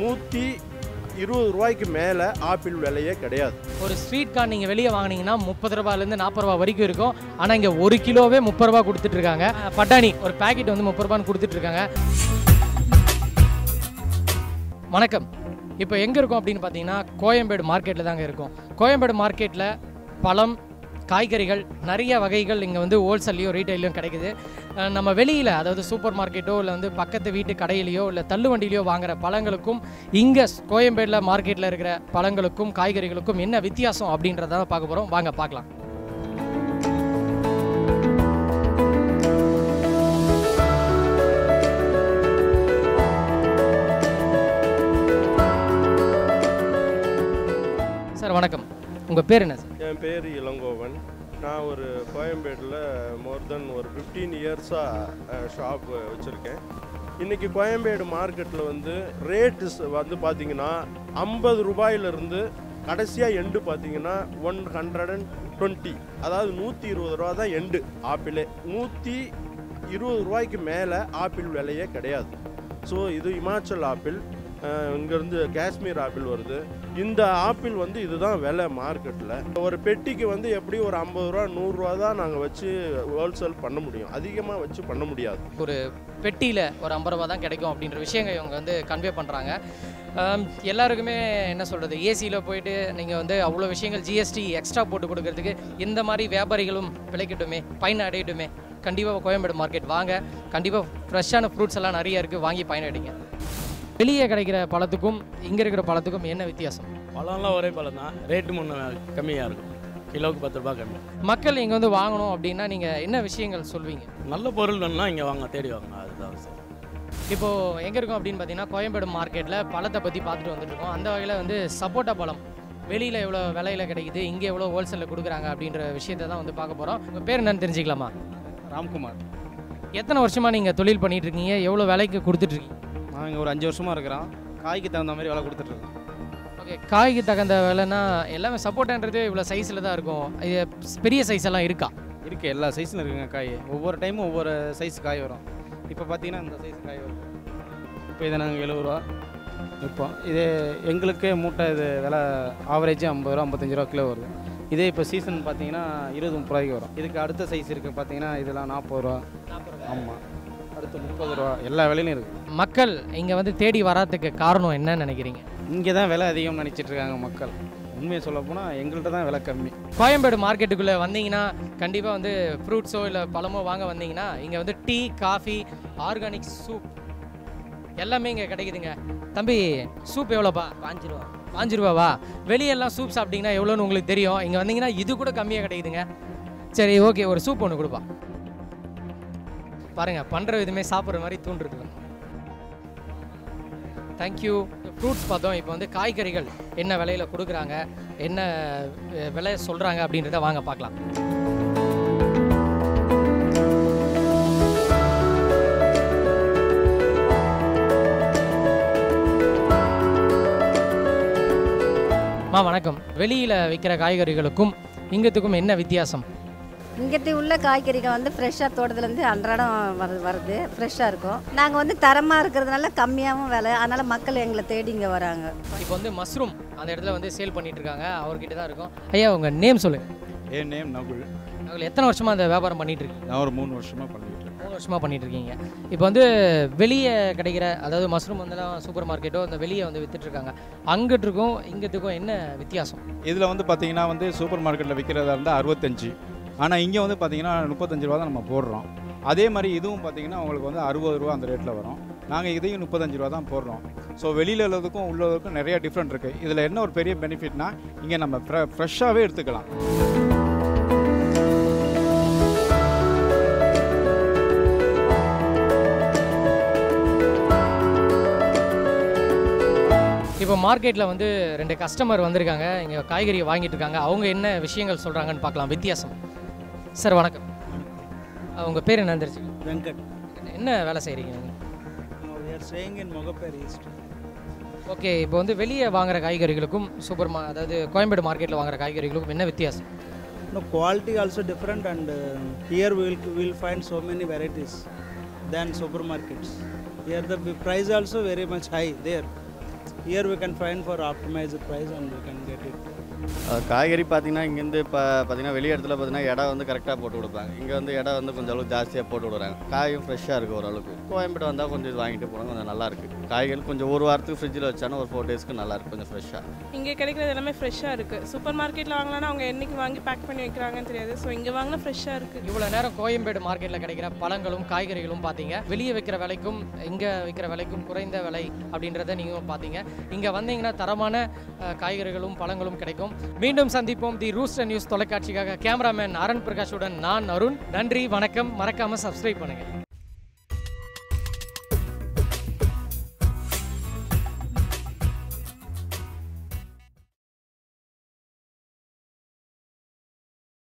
நூற்றி இருபது ரூபாய்க்கு மேலே ஆப்பிள் விலையே கிடையாது ஒரு ஸ்வீட் கார்ன் நீங்கள் வெளியே வாங்குனீங்கன்னா முப்பது ரூபாயிலேருந்து நாற்பது ரூபா வரைக்கும் இருக்கும் ஆனால் இங்கே ஒரு கிலோவே முப்பது ரூபா கொடுத்துட்டு இருக்காங்க பட்டாணி ஒரு பாக்கெட் வந்து முப்பது ரூபான்னு கொடுத்துட்டு இருக்காங்க வணக்கம் இப்போ எங்கே இருக்கோம் அப்படின்னு பார்த்தீங்கன்னா கோயம்பேடு மார்க்கெட்டில் தாங்க இருக்கும் கோயம்பேடு மார்க்கெட்டில் பழம் காய்கறிகள் நிறைய வகைகள் இங்கே வந்து ஹோல்சேல்லையும் ரீட்டைலையும் கிடைக்குது அஹ் நம்ம வெளியில் அதாவது சூப்பர் மார்க்கெட்டோ இல்லை வந்து பக்கத்து வீட்டு கடையிலையோ இல்லை தள்ளுவண்டிலையோ வாங்குற பழங்களுக்கும் இங்கே கோயம்பேடில் மார்க்கெட்டில் இருக்கிற பழங்களுக்கும் காய்கறிகளுக்கும் என்ன வித்தியாசம் அப்படின்றத பார்க்க போகிறோம் வாங்க பார்க்கலாம் சார் வணக்கம் உங்கள் பேர் என்ன சார் என் பேர் இளங்கோவன் நான் ஒரு கோயம்பேட்டில் மோர் தென் ஒரு ஃபிஃப்டீன் இயர்ஸாக ஷாப் வச்சுருக்கேன் இன்றைக்கி கோயம்பேடு மார்க்கெட்டில் வந்து ரேட்டு வந்து பார்த்தீங்கன்னா ஐம்பது ரூபாயிலிருந்து கடைசியாக எண்டு பார்த்தீங்கன்னா ஒன் ஹண்ட்ரட் அண்ட் டுவெண்ட்டி அதாவது நூற்றி இருபது ரூபா தான் எண்டு ஆப்பிளே நூற்றி இருபது ரூபாய்க்கு மேலே ஆப்பிள் விலையே கிடையாது ஸோ இது இமாச்சல் ஆப்பிள் இங்கேருந்து காஷ்மீர் ஆப்பிள் வருது இந்த ஆப்பிள் வந்து இதுதான் விலை மார்க்கெட்டில் ஒரு பெட்டிக்கு வந்து எப்படி ஒரு ஐம்பது ரூபா நூறுரூவா தான் நாங்கள் வச்சு ஹோல்சேல் பண்ண முடியும் அதிகமாக வச்சு பண்ண முடியாது ஒரு பெட்டியில் ஒரு ஐம்பது ரூபா தான் கிடைக்கும் அப்படின்ற விஷயங்கள் இவங்க வந்து கன்வே பண்ணுறாங்க எல்லாருக்குமே என்ன சொல்கிறது ஏசியில் போயிட்டு நீங்கள் வந்து அவ்வளோ விஷயங்கள் ஜிஎஸ்டி எக்ஸ்ட்ரா போட்டு கொடுக்கறதுக்கு இந்த மாதிரி வியாபாரிகளும் பிழைக்கட்டுமே பயன் அடையட்டுமே கண்டிப்பாக கோயம்பேடு மார்க்கெட் வாங்க கண்டிப்பாக ஃப்ரெஷ்ஷான ஃப்ரூட்ஸ் எல்லாம் நிறைய இருக்குது வாங்கி பயனடைங்க வெளியே கிடைக்கிற பழத்துக்கும் இங்கே இருக்கிற பழத்துக்கும் என்ன வித்தியாசம் பழம்லாம் ஒரே பழம் தான் ரேட்டு முன்ன கம்மியாக இருக்கும் கிலோவுக்கு பத்து ரூபாய் கம்மி மக்கள் இங்கே வந்து வாங்கணும் அப்படின்னா நீங்கள் என்ன விஷயங்கள் சொல்வீங்க நல்ல பொருள் வேணும்னா இங்கே வாங்க தேடி வாங்க அதுதான் சார் இப்போது எங்கே இருக்கும் அப்படின்னு பார்த்தீங்கன்னா கோயம்பேடு மார்க்கெட்டில் பழத்தை பற்றி பார்த்துட்டு வந்துட்டு இருக்கோம் அந்த வகையில் வந்து சப்போட்டா பழம் வெளியில் எவ்வளோ விலையில் கிடைக்குது இங்கே எவ்வளோ ஹோல்சேலில் கொடுக்குறாங்க அப்படின்ற விஷயத்தை தான் வந்து பார்க்க போகிறோம் உங்கள் பேர் என்னன்னு தெரிஞ்சுக்கலாமா ராம்குமார் எத்தனை வருஷமாக நீங்கள் தொழில் பண்ணிட்டு இருக்கீங்க எவ்வளோ விலைக்கு கொடுத்துட்ருக்கீங்க நான் இங்கே ஒரு அஞ்சு வருஷமாக இருக்கிறோம் காய்க்கு தகுந்த மாதிரி விலை கொடுத்துட்ருக்கேன் ஓகே காய்க்கு தகுந்த விலைன்னா எல்லாமே சப்போட்டான்றது இவ்வளோ சைஸில் தான் இருக்கும் இது பெரிய சைஸ் எல்லாம் இருக்கா இருக்குது எல்லா சைஸில் இருக்குங்க காய் ஒவ்வொரு டைமும் ஒவ்வொரு சைஸ் காய் வரும் இப்போ பார்த்தீங்கன்னா இந்த சைஸ் காய் வரும் இப்போ இதை நாங்கள் எழுபது ரூபா விற்போம் இதே எங்களுக்கு மூட்டை இது விலை ஆவரேஜ் ஐம்பது ரூபா ஐம்பத்தஞ்சு ரூபா கிலோ வருது இதே இப்போ சீசன் பார்த்தீங்கன்னா இருபது முப்பது ரூபாய்க்கு வரும் இதுக்கு அடுத்த சைஸ் இருக்குது பார்த்தீங்கன்னா இதெல்லாம் நாற்பது ரூபா ஆமாம் அடுத்து முப்பது ரூபா எல்லா விலையிலும் இருக்குது மக்கள் இங்கே வந்து தேடி வராதுக்கு காரணம் என்னன்னு நினைக்கிறீங்க இங்கே தான் விலை அதிகம் நினச்சிட்டு இருக்காங்க மக்கள் உண்மையை சொல்ல போனால் எங்கள்கிட்ட தான் விலை கம்மி கோயம்பேடு மார்க்கெட்டுக்குள்ளே வந்தீங்கன்னா கண்டிப்பாக வந்து ஃப்ரூட்ஸோ இல்லை பழமோ வாங்க வந்தீங்கன்னா இங்கே வந்து டீ காஃபி ஆர்கானிக் சூப் எல்லாமே இங்கே கிடைக்குதுங்க தம்பி சூப் எவ்வளோப்பா பாஞ்சு ரூபா பாஞ்சு ரூபாவா வெளியெல்லாம் சூப் சாப்பிட்டீங்கன்னா எவ்வளோன்னு உங்களுக்கு தெரியும் இங்கே வந்தீங்கன்னா இது கூட கம்மியாக கிடைக்குதுங்க சரி ஓகே ஒரு சூப் ஒன்று கொடுப்பா பாருங்கள் பண்ணுற விதமே சாப்பிட்ற மாதிரி தூண்டுருக்கு தேங்க்யூ ஃப்ரூட்ஸ் பார்த்தோம் இப்போ வந்து காய்கறிகள் என்ன விலையில் கொடுக்குறாங்க என்ன அஹ், விலை சொல்கிறாங்க அப்படின்றத வாங்க பார்க்கலாம் மா வணக்கம் வெளியில் விற்கிற காய்கறிகளுக்கும் இங்கத்துக்கும் என்ன வித்தியாசம் இங்கத்து உள்ள காய்கறிகள் வந்து ஃப்ரெஷ்ஷாக தோட்டத்துலேருந்து அன்றாடம் வருது வருது ஃப்ரெஷ்ஷாக இருக்கும் நாங்கள் வந்து தரமாக இருக்கிறதுனால கம்மியாகவும் விலை அதனால் மக்கள் எங்களை தேடி இங்கே வராங்க இப்போ வந்து மஷ்ரூம் அந்த இடத்துல வந்து சேல் பண்ணிட்டு இருக்காங்க அவர்கிட்ட தான் இருக்கும் ஐயா உங்கள் நேம் சொல்லுங்க என் நேம் நகுல் அவர்கள் எத்தனை வருஷமா அந்த வியாபாரம் பண்ணிட்டு இருக்கீங்க நான் ஒரு மூணு வருஷமாக பண்ணிட்டு இருக்கேன் மூணு வருஷமா பண்ணிட்டு இருக்கீங்க இப்போ வந்து வெளியே கிடைக்கிற அதாவது மஷ்ரூம் வந்துலாம் சூப்பர் மார்க்கெட்டோ அந்த வெளியே வந்து வித்துட்டு இருக்காங்க அங்கிட்டுருக்கும் இங்கத்துக்கும் என்ன வித்தியாசம் இதில் வந்து பார்த்தீங்கன்னா வந்து சூப்பர் மார்க்கெட்டில் விற்கிறதா இருந்தால் அறுபத்தஞ்சு ஆனால் இங்கே வந்து பார்த்தீங்கன்னா முப்பத்தஞ்சு ரூபா தான் நம்ம போடுறோம் அதே மாதிரி இதுவும் பார்த்தீங்கன்னா உங்களுக்கு வந்து அறுபது ரூபா அந்த ரேட்டில் வரும் நாங்கள் இதையும் முப்பத்தஞ்சு ரூபா தான் போடுறோம் ஸோ வெளியில் உள்ளதுக்கும் உள்ளதுக்கும் நிறைய டிஃப்ரெண்ட் இருக்குது இதில் என்ன ஒரு பெரிய பெனிஃபிட்னா இங்கே நம்ம ஃப்ரெ ஃப்ரெஷ்ஷாகவே எடுத்துக்கலாம் இப்போ மார்க்கெட்டில் வந்து ரெண்டு கஸ்டமர் வந்திருக்காங்க இங்கே காய்கறியை வாங்கிட்டு இருக்காங்க அவங்க என்ன விஷயங்கள் சொல்கிறாங்கன்னு பார்க்கலாம் வித்தியாசம் சார் வணக்கம் உங்கள் பேர் என்ன தெரிஞ்சு Venkat. என்ன வேலை செய்கிறீங்க நீங்கள் No, we are staying in Mogappair East. Okay இப்போ வந்து வெளியே வாங்குற காய்கறிகளுக்கும் சூப்பர் மா அதாவது கோயம்பேடு மார்க்கெட்டில் வாங்குற காய்கறிகளுக்கும் என்ன வித்தியாசம் No, quality also different and uh, here we will, we will find so many varieties than supermarkets. Here the price also very much high there. Here we can find for optimized price and we can get it. அஹ் காய்கறி பார்த்தீங்கன்னா இங்கேருந்து இப்போ பார்த்தீங்கன்னா வெளி இடத்துல பார்த்தீங்கன்னா இடம் வந்து கரெக்டாக போட்டு கொடுப்பாங்க இங்கே வந்து இடம் வந்து கொஞ்சம் அளவுக்கு ஜாஸ்தியாக போட்டு விடுறாங்க காயும் ஃப்ரெஷ்ஷாக இருக்குது ஓரளவுக்கு கோயம்பேடு வந்தால் கொஞ்சம் இது வாங்கிட்டு போனால் கொஞ்சம் நல்லா இருக்குது காய்கறி கொஞ்சம் ஒரு வாரத்துக்கு ஃப்ரிட்ஜில் வச்சாலும் ஒரு ஃபோர் டேஸ்க்கு நல்லா இருக்கு கொஞ்சம் ஃப்ரெஷ்ஷாக இங்கே கிடைக்கிறது எல்லாமே ஃப்ரெஷ்ஷாக இருக்குது சூப்பர் மார்க்கெட்டில் வாங்கினா அவங்க என்னைக்கு வாங்கி பேக் பண்ணி வைக்கிறாங்கன்னு தெரியாது ஸோ இங்கே வாங்கினா ஃப்ரெஷ்ஷாக இருக்குது இவ்வளோ நேரம் கோயம்பேடு மார்க்கெட்டில் கிடைக்கிற பழங்களும் காய்கறிகளும் பார்த்தீங்க வெளியே விற்கிற விலைக்கும் இங்கே விற்கிற விலைக்கும் குறைந்த விலை அப்படின்றத நீங்களும் பார்த்தீங்க இங்கே வந்தீங்கன்னா தரமான அஹ், காய்கறிகளும் பழங்களும் கிடைக்கும் மீண்டும் சந்திப்போம் தி ரூஸ்டர் நியூஸ் தொலைக்காட்சிக்காக கேமராமேன் அருண் பிரகாஷுடன் நான் அருண் நன்றி வணக்கம் மறக்காமல் சப்ஸ்கிரைப் பண்ணுங்கள்